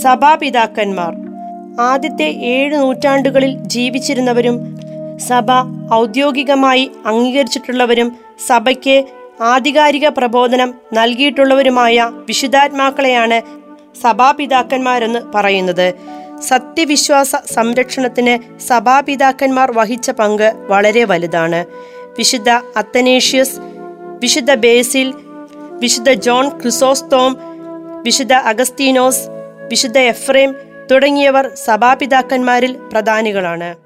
സഭാപിതാക്കന്മാർ ആദ്യത്തെ ഏഴ് നൂറ്റാണ്ടുകളിൽ ജീവിച്ചിരുന്നവരും സഭ ഔദ്യോഗികമായി അംഗീകരിച്ചിട്ടുള്ളവരും സഭയ്ക്ക് ആധികാരിക പ്രബോധനം നൽകിയിട്ടുള്ളവരുമായ വിശുദ്ധാത്മാക്കളെയാണ് സഭാപിതാക്കന്മാരെന്ന് പറയുന്നത് സത്യവിശ്വാസ സംരക്ഷണത്തിന് സഭാപിതാക്കന്മാർ വഹിച്ച പങ്ക് വളരെ വലുതാണ് വിശുദ്ധ അത്തനേഷ്യസ് വിശുദ്ധ ബേസിൽ വിശുദ്ധ ജോൺ ക്രിസോസ്തോം വിശുദ്ധ അഗസ്തീനോസ് വിശുദ്ധ എഫ്രേം തുടങ്ങിയവർ സഭാപിതാക്കന്മാരിൽ പ്രധാനികളാണ്